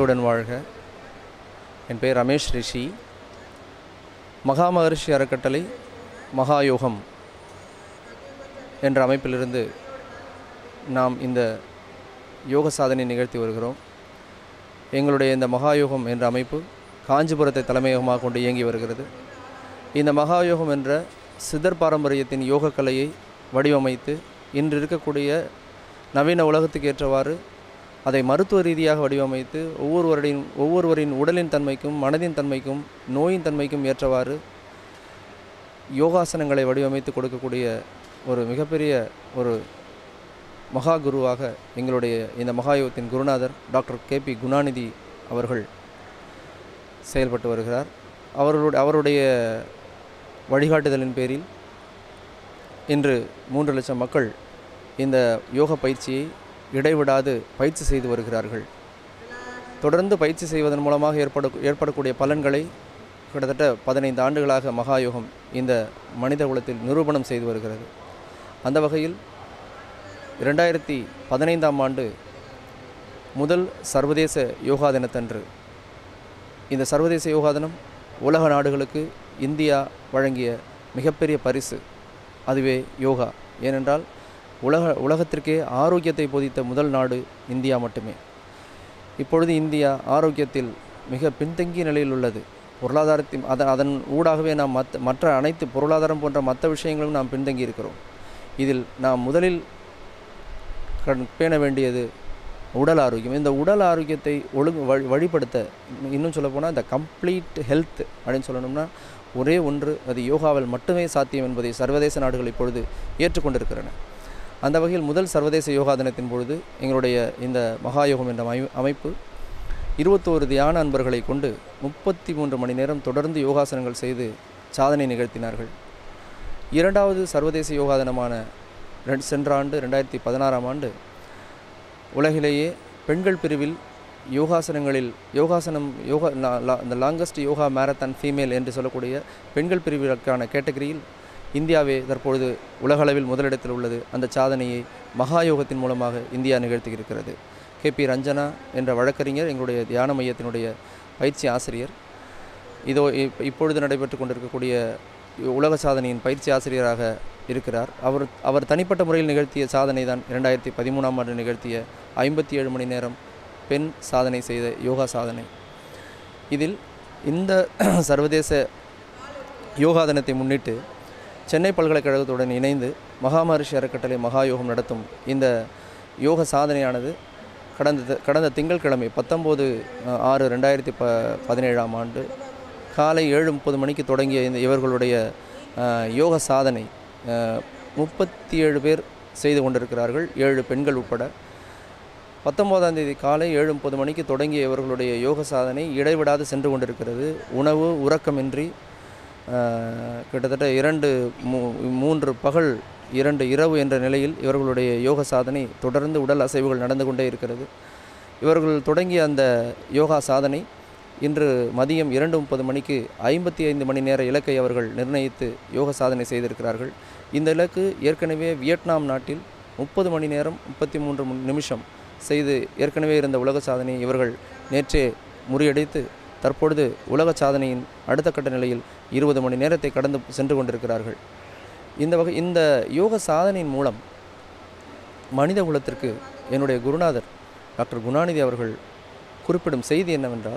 வளமுடன் வாழ்க என் பெயர் ரமேஷ் ரிஷி மகா மகரிஷி அறக்கட்டளை மகாயோகம் என்ற அமைப்பிலிருந்து நாம் இந்த யோக சாதனை நிகழ்த்தி வருகிறோம் எங்களுடைய இந்த மகாயோகம் என்ற அமைப்பு காஞ்சிபுரத்தை தலைமையகமாக கொண்டு இயங்கி வருகிறது இந்த மகாயோகம் என்ற சித்தர் பாரம்பரியத்தின் யோக கலையை வடிவமைத்து இன்று இருக்கக்கூடிய நவீன உலகத்துக்கு ஏற்றவாறு அதை மருத்துவ ரீதியாக வடிவமைத்து ஒவ்வொருவரின் ஒவ்வொருவரின் உடலின் தன்மைக்கும் மனதின் தன்மைக்கும் நோயின் தன்மைக்கும் ஏற்றவாறு யோகாசனங்களை வடிவமைத்து கொடுக்கக்கூடிய ஒரு மிகப்பெரிய ஒரு மகா குருவாக எங்களுடைய இந்த மகாயோகத்தின் குருநாதர் டாக்டர் கே பி குணாநிதி அவர்கள் செயல்பட்டு வருகிறார் அவர்களுடைய அவருடைய வழிகாட்டுதலின் பேரில் இன்று மூன்று லட்சம் மக்கள் இந்த யோக பயிற்சியை இடைவிடாது பயிற்சி செய்து வருகிறார்கள் தொடர்ந்து பயிற்சி செய்வதன் மூலமாக ஏற்பட ஏற்படக்கூடிய பலன்களை கிட்டத்தட்ட பதினைந்து ஆண்டுகளாக மகாயோகம் இந்த மனித குலத்தில் நிரூபணம் செய்து வருகிறது அந்த வகையில் இரண்டாயிரத்தி பதினைந்தாம் ஆண்டு முதல் சர்வதேச யோகா தினத்தன்று இந்த சர்வதேச யோகா தினம் உலக நாடுகளுக்கு இந்தியா வழங்கிய மிகப்பெரிய பரிசு அதுவே யோகா ஏனென்றால் உலக உலகத்திற்கே ஆரோக்கியத்தை போதித்த முதல் நாடு இந்தியா மட்டுமே இப்பொழுது இந்தியா ஆரோக்கியத்தில் மிக பின்தங்கிய நிலையில் உள்ளது பொருளாதாரத்தின் அதன் அதன் ஊடாகவே நாம் மற்ற மற்ற அனைத்து பொருளாதாரம் போன்ற மற்ற விஷயங்களும் நாம் பின்தங்கி இருக்கிறோம் இதில் நாம் முதலில் கண் பேண வேண்டியது உடல் ஆரோக்கியம் இந்த உடல் ஆரோக்கியத்தை ஒழுங்கு வழி வழிப்படுத்த இன்னும் சொல்லப்போனால் இந்த கம்ப்ளீட் ஹெல்த் அப்படின்னு சொல்லணும்னா ஒரே ஒன்று அது யோகாவில் மட்டுமே சாத்தியம் என்பதை சர்வதேச நாடுகள் இப்பொழுது ஏற்றுக்கொண்டிருக்கிறன அந்த வகையில் முதல் சர்வதேச யோகா தினத்தின் பொழுது எங்களுடைய இந்த மகாயோகம் என்ற அமை அமைப்பு இருபத்தோரு தியான அன்பர்களை கொண்டு முப்பத்தி மூன்று மணி நேரம் தொடர்ந்து யோகாசனங்கள் செய்து சாதனை நிகழ்த்தினார்கள் இரண்டாவது சர்வதேச யோகா தினமான ரெண்டு சென்ற ஆண்டு ரெண்டாயிரத்தி பதினாறாம் ஆண்டு உலகிலேயே பெண்கள் பிரிவில் யோகாசனங்களில் யோகாசனம் யோகா இந்த லாங்கஸ்ட் யோகா மேரத்தான் ஃபீமேல் என்று சொல்லக்கூடிய பெண்கள் பிரிவிற்கான கேட்டகரியில் இந்தியாவே தற்பொழுது உலகளவில் முதலிடத்தில் உள்ளது அந்த சாதனையை மகாயோகத்தின் மூலமாக இந்தியா நிகழ்த்தியிருக்கிறது கே பி ரஞ்சனா என்ற வழக்கறிஞர் எங்களுடைய தியான மையத்தினுடைய பயிற்சி ஆசிரியர் இதோ இப் இப்பொழுது நடைபெற்று கொண்டிருக்கக்கூடிய உலக சாதனையின் பயிற்சி ஆசிரியராக இருக்கிறார் அவர் அவர் தனிப்பட்ட முறையில் நிகழ்த்திய சாதனை தான் இரண்டாயிரத்தி பதிமூணாம் ஆண்டு நிகழ்த்திய ஐம்பத்தி ஏழு மணி நேரம் பெண் சாதனை செய்த யோகா சாதனை இதில் இந்த சர்வதேச யோகா தினத்தை முன்னிட்டு சென்னை பல்கலைக்கழகத்துடன் இணைந்து மகாமரிஷி அறக்கட்டளை மகாயோகம் நடத்தும் இந்த யோக சாதனையானது கடந்த கடந்த திங்கட்கிழமை பத்தொம்போது ஆறு ரெண்டாயிரத்தி ப பதினேழாம் ஆண்டு காலை ஏழு முப்பது மணிக்கு தொடங்கிய இந்த இவர்களுடைய யோக சாதனை முப்பத்தி ஏழு பேர் செய்து கொண்டிருக்கிறார்கள் ஏழு பெண்கள் உட்பட பத்தொம்போதாம் தேதி காலை ஏழு முப்பது மணிக்கு தொடங்கிய இவர்களுடைய யோக சாதனை இடைவிடாது சென்று கொண்டிருக்கிறது உணவு உறக்கமின்றி கிட்டத்தட்ட இரண்டு மூ மூன்று பகல் இரண்டு இரவு என்ற நிலையில் இவர்களுடைய யோக சாதனை தொடர்ந்து உடல் அசைவுகள் நடந்து கொண்டே இருக்கிறது இவர்கள் தொடங்கிய அந்த யோகா சாதனை இன்று மதியம் இரண்டு முப்பது மணிக்கு ஐம்பத்தி ஐந்து மணி நேர இலக்கை அவர்கள் நிர்ணயித்து யோக சாதனை செய்திருக்கிறார்கள் இந்த இலக்கு ஏற்கனவே வியட்நாம் நாட்டில் முப்பது மணி நேரம் முப்பத்தி மூன்று நிமிஷம் செய்து ஏற்கனவே இருந்த உலக சாதனையை இவர்கள் நேற்றே முறியடித்து தற்பொழுது உலக சாதனையின் அடுத்த கட்ட நிலையில் இருபது மணி நேரத்தை கடந்து சென்று கொண்டிருக்கிறார்கள் இந்த வகை இந்த யோக சாதனையின் மூலம் மனித குலத்திற்கு என்னுடைய குருநாதர் டாக்டர் குணாநிதி அவர்கள் குறிப்பிடும் செய்தி என்னவென்றால்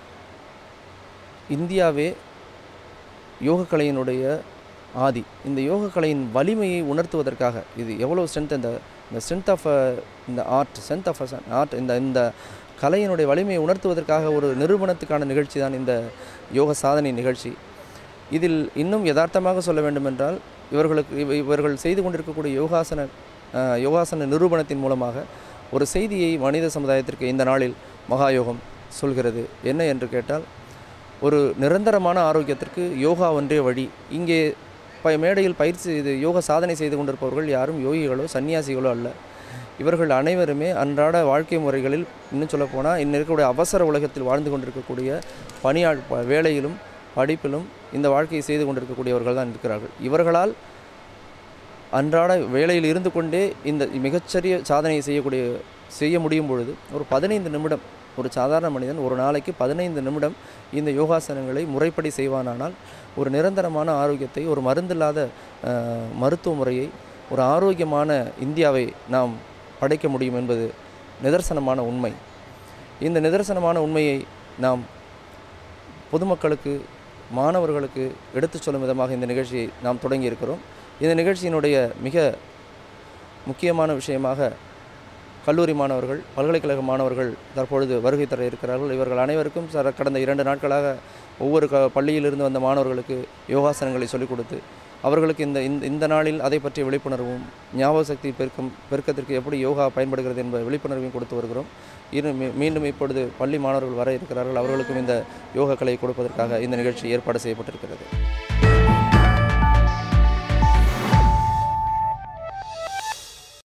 இந்தியாவே யோகக்கலையினுடைய ஆதி இந்த யோகக்கலையின் வலிமையை உணர்த்துவதற்காக இது எவ்வளோ ஸ்ட்ரென்த் இந்த இந்த ஸ்ட்ரென்த் ஆஃப் இந்த ஆர்ட் ஸ்ட்ரென்த் ஆஃப் ஆர்ட் இந்த இந்த கலையினுடைய வலிமையை உணர்த்துவதற்காக ஒரு நிரூபணத்துக்கான நிகழ்ச்சி தான் இந்த யோக சாதனை நிகழ்ச்சி இதில் இன்னும் யதார்த்தமாக சொல்ல வேண்டுமென்றால் இவர்களுக்கு இவர்கள் செய்து கொண்டிருக்கக்கூடிய யோகாசன யோகாசன நிரூபணத்தின் மூலமாக ஒரு செய்தியை மனித சமுதாயத்திற்கு இந்த நாளில் மகாயோகம் சொல்கிறது என்ன என்று கேட்டால் ஒரு நிரந்தரமான ஆரோக்கியத்திற்கு யோகா ஒன்றே வழி இங்கே ப மேடையில் பயிற்சி இது யோக சாதனை செய்து கொண்டிருப்பவர்கள் யாரும் யோகிகளோ சன்னியாசிகளோ அல்ல இவர்கள் அனைவருமே அன்றாட வாழ்க்கை முறைகளில் இன்னும் சொல்லப்போனால் இன்னும் இருக்கக்கூடிய அவசர உலகத்தில் வாழ்ந்து கொண்டிருக்கக்கூடிய பணியாள் வேலையிலும் படிப்பிலும் இந்த வாழ்க்கையை செய்து கொண்டிருக்கக்கூடியவர்கள் தான் இருக்கிறார்கள் இவர்களால் அன்றாட வேலையில் இருந்து கொண்டே இந்த மிகச்சிறிய சாதனையை செய்யக்கூடிய செய்ய முடியும் பொழுது ஒரு பதினைந்து நிமிடம் ஒரு சாதாரண மனிதன் ஒரு நாளைக்கு பதினைந்து நிமிடம் இந்த யோகாசனங்களை முறைப்படி செய்வானானால் ஒரு நிரந்தரமான ஆரோக்கியத்தை ஒரு மருந்தில்லாத அஹ், மருத்துவ முறையை ஒரு ஆரோக்கியமான இந்தியாவை நாம் படைக்க முடியும் என்பது நிதர்சனமான உண்மை இந்த நிதர்சனமான உண்மையை நாம் பொதுமக்களுக்கு மாணவர்களுக்கு எடுத்துச் சொல்லும் விதமாக இந்த நிகழ்ச்சியை நாம் தொடங்கி இருக்கிறோம் இந்த நிகழ்ச்சியினுடைய மிக முக்கியமான விஷயமாக கல்லூரி மாணவர்கள் பல்கலைக்கழக மாணவர்கள் தற்பொழுது வருகை தர இருக்கிறார்கள் இவர்கள் அனைவருக்கும் சர கடந்த இரண்டு நாட்களாக ஒவ்வொரு க பள்ளியிலிருந்து வந்த மாணவர்களுக்கு யோகாசனங்களை சொல்லிக் கொடுத்து அவர்களுக்கு இந்த இந்த இந்த நாளில் அதை பற்றிய விழிப்புணர்வும் ஞாபக சக்தி பெருக்கம் பெருக்கத்திற்கு எப்படி யோகா பயன்படுகிறது என்ப விழிப்புணர்வையும் கொடுத்து வருகிறோம் இரு மீ- மீண்டும் இப்பொழுது பள்ளி மாணவர்கள் வர இருக்கிறார்கள் அவர்களுக்கும் இந்த யோகா கலையை கொடுப்பதற்காக இந்த நிகழ்ச்சி ஏற்பாடு செய்யப்பட்டிருக்கிறது